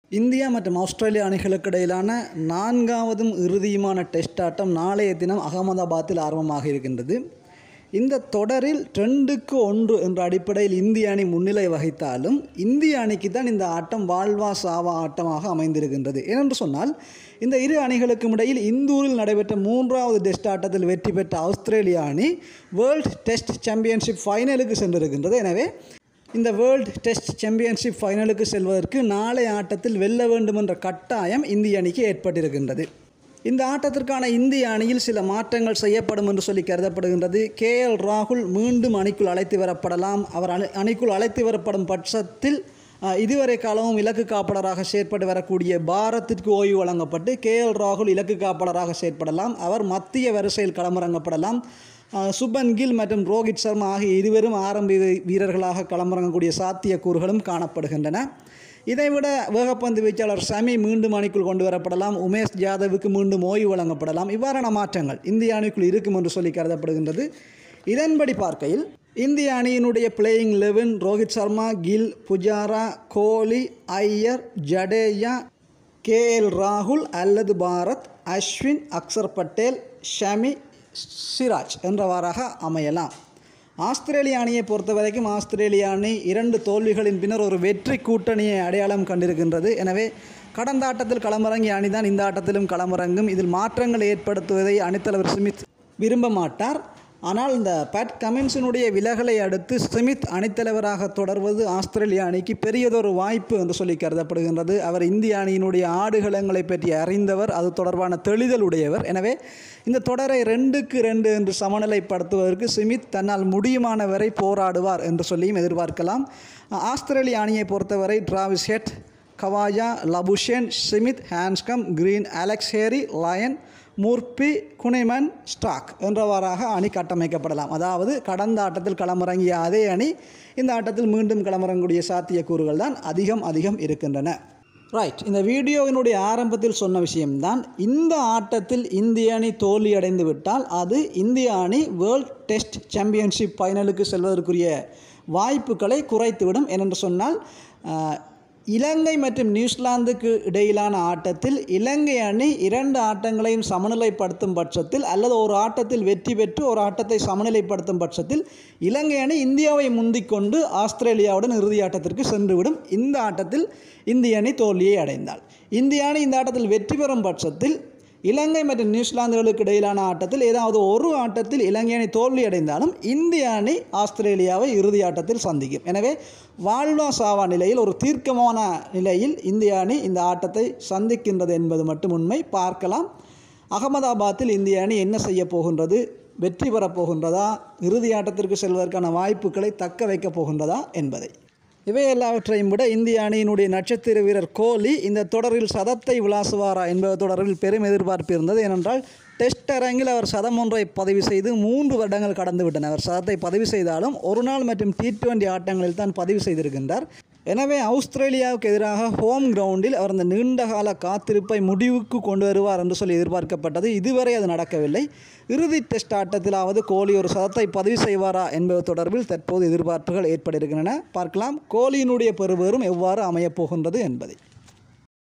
India மற்றும் Australia அணிகளுக்கு இடையிலான நான்காவதும் இறுதியுமான டெஸ்ட் ஆட்டம் நாளைய தினம் அகமதாபாத்தில் ஆரம்பமாக இருக்கின்றது இந்த தொடரில் ரெண்டுக்கு ஒன்று என்ற அடிப்படையில் இந்திய அணி முன்னிலை வகித்தாலும் இந்திய அணிக்கு தான் இந்த ஆட்டம் வாழ்வா சாவா ஆட்டமாக அமைந்திருக்கின்றது ஏனென்று சொன்னால் இந்த இரு அணிகளுக்கும் இடையில் இந்தூரில் நடைபெற்ற மூன்றாவது டெஸ்ட் ஆட்டத்தில் வெற்றி பெற்ற ஆஸ்திரேலியா அணி வேர்ல்ட் டெஸ்ட் சாம்பியன்ஷிப் ஃபைனலுக்கு சென்றிருக்கின்றது எனவே இந்த வேர்ல்ட் டெஸ்ட் சாம்பியன்ஷிப் ஃபைனலுக்கு செல்வதற்கு நாளை ஆட்டத்தில் வெல்ல வேண்டும் என்ற கட்டாயம் இந்திய அணிக்கு ஏற்பட்டிருக்கின்றது இந்த ஆட்டத்திற்கான இந்திய அணியில் சில மாற்றங்கள் செய்யப்படும் என்று சொல்லி கருதப்படுகின்றது கே எல் ராகுல் மீண்டும் அணிக்குள் அழைத்து வரப்படலாம் அவர் அணி அணிக்குள் அழைத்து வரப்படும் பட்சத்தில் அஹ், இதுவரை காலமும் இலக்கு காப்பாளராக செயற்பட்டு வரக்கூடிய பாரத்திற்கு ஓய்வு வழங்கப்பட்டு கே எல் ராகுல் இலக்கு காப்பாளராக செயற்படலாம் அவர் மத்திய வரிசையில் களமிறங்கப்படலாம் அஹ், சுபன் கில் மற்றும் ரோஹித் சர்மா ஆகிய இருவரும் ஆரம்ப வீ- வீரர்களாக களமிறங்கக்கூடிய சாத்தியக்கூறுகளும் காணப்படுகின்றன இதைவிட வேகப்பந்து வீச்சாளர் சமி மீண்டும் அணிக்குள் கொண்டு வரப்படலாம் உமேஷ் ஜாதவுக்கு மீண்டும் ஓய்வு வழங்கப்படலாம் இவ்வாறான மாற்றங்கள் இந்திய அணிக்குள் இருக்கும் என்று சொல்லி கருதப்படுகின்றது இதன்படி பார்க்கையில் இந்திய அணியினுடைய playing eleven Rohit Sharma kill Pujara கோலி ஐயர் ஜடேஜா கே எல் ராகுல் அல்லது பாரத் அஸ்வின் அக்சர் பட்டேல் ஷமி சிராஜ் என்றவாறாக அமையலாம் ஆஸ்திரேலிய அணியை பொறுத்த வரைக்கும் ஆஸ்திரேலிய அணி இரண்டு தோல்விகளின் பின்னர் ஒரு வெற்றி கூட்டணியை அடையாளம் கண்டிருக்கின்றது எனவே கடந்த ஆட்டத்தில் களமிறங்கிய அணிதான் இந்த ஆட்டத்திலும் களமிறங்கும் இதில் மாற்றங்கள் ஏற்படுத்துவதை அணித்தலைவர் ஸ்மித் விரும்ப மாட்டார் ஆனால் இந்த பேட் கமின்ஸினுடைய விலகலை அடுத்து ஸ்மித் அணித்தலைவராக தொடர்வது ஆஸ்திரேலிய அணிக்கு பெரியதொரு வாய்ப்பு என்று சொல்லி கருதப்படுகின்றது அவர் இந்திய அணியினுடைய ஆடுகளங்களை பற்றி அறிந்தவர் அது தொடர்பான தெளிதல் உடையவர் எனவே இந்த தொடரை ரெண்டுக்கு ரெண்டு என்று சமநிலைப்படுத்துவதற்கு ஸ்மித் தன்னால் முடியுமான வரை போராடுவார் என்று சொல்லியும் எதிர்பார்க்கலாம் ஆஸ்திரேலிய அணியை பொறுத்தவரை Travis Head Khawaja Labuschagne Smith Handscomb Green Alex Carey Lyon Murphy Kuhnemann Starc என்றவாறாக அணி கட்டமைக்கப்படலாம் அதாவது கடந்த ஆட்டத்தில் களமிறங்கிய அதே அணி இந்த ஆட்டத்தில் மீண்டும் களமிறங்கக்கூடிய சாத்தியக்கூறுகள் தான் அதிகம் அதிகம் இருக்கின்றன ரைட் இந்த வீடியோவினுடைய ஆரம்பத்தில் சொன்ன விஷயம்தான் இந்த ஆட்டத்தில் இந்திய அணி தோல்வி அடைந்து விட்டால் அது இந்திய அணி வேர்ல்ட் டெஸ்ட் சாம்பியன்ஷிப் ஃபைனலுக்கு செல்வதற்குரிய வாய்ப்புகளை குறைத்துவிடும் ஏனென்று சொன்னால் ஆஹ், இலங்கை மற்றும் நியூசிலாந்துக்கு இடையிலான ஆட்டத்தில் இலங்கை அணி இரண்டு ஆட்டங்களையும் சமநிலைப்படுத்தும் பட்சத்தில் அல்லது ஒரு ஆட்டத்தில் வெற்றி பெற்று ஒரு ஆட்டத்தை சமநிலைப்படுத்தும் பட்சத்தில் இலங்கை அணி இந்தியாவை முந்திக் கொண்டு ஆஸ்திரேலியாவுடன் இறுதி ஆட்டத்திற்கு சென்றுவிடும் இந்த ஆட்டத்தில் இந்திய அணி தோல்வியை அடைந்தால் இந்திய அணி இந்த ஆட்டத்தில் வெற்றி பெறும் பட்சத்தில் இலங்கை மற்றும் நியூசிலாந்துகளுக்கு இடையிலான ஆட்டத்தில் ஏதாவது ஒரு ஆட்டத்தில் இலங்கை அணி தோல்வி அடைந்தாலும் இந்திய அணி ஆஸ்திரேலியாவை இறுதி ஆட்டத்தில் சந்திக்கும் எனவே வாழ்வா சாவா நிலையில் ஒரு தீர்க்கமான நிலையில் இந்திய அணி இந்த ஆட்டத்தை சந்திக்கின்றது என்பது மட்டும் உண்மை பார்க்கலாம் அகமதாபாத்தில் இந்திய அணி என்ன செய்ய போகின்றது வெற்றி பெறப் போகின்றதா இறுதி ஆட்டத்திற்கு செல்வதற்கான வாய்ப்புகளை தக்க வைக்கப் போகின்றதா என்பதை இவை எல்லாவற்றையும் விட இந்திய அணியினுடைய நட்சத்திர வீரர் கோலி இந்த தொடரில் சதத்தை விளாசுவாரா என்பது தொடரில் பெரும் எதிர்பார்ப்பு இருந்தது ஏனென்றால் டெஸ்ட் அரங்கில் அவர் சதம் ஒன்றை பதிவு செய்து மூன்று வருடங்கள் கடந்து விட்டன அவர் சதத்தை பதிவு செய்தாலும் ஒரு நாள் மற்றும் டி டுவெண்டி ஆட்டங்களில் தான் பதிவு செய்திருக்கின்றார் எனவே ஆஸ்திரேலியாவுக்கு எதிராக ஹோம் கிரவுண்டில் அவர் அந்த நீண்டகால காத்திருப்பை முடிவுக்கு கொண்டு வருவார் என்று சொல்லி எதிர்பார்க்கப்பட்டது இதுவரை அது நடக்கவில்லை இறுதி டெஸ்ட் ஆட்டத்திலாவது கோலி ஒரு சதத்தை பதிவு செய்வாரா என்பது தொடர்பில் தற்போது எதிர்பார்ப்புகள் ஏற்பட்டிருக்கின்றன பார்க்கலாம் கோலியினுடைய பெறுபேறும் எவ்வாறு அமையப் போகின்றது என்பதை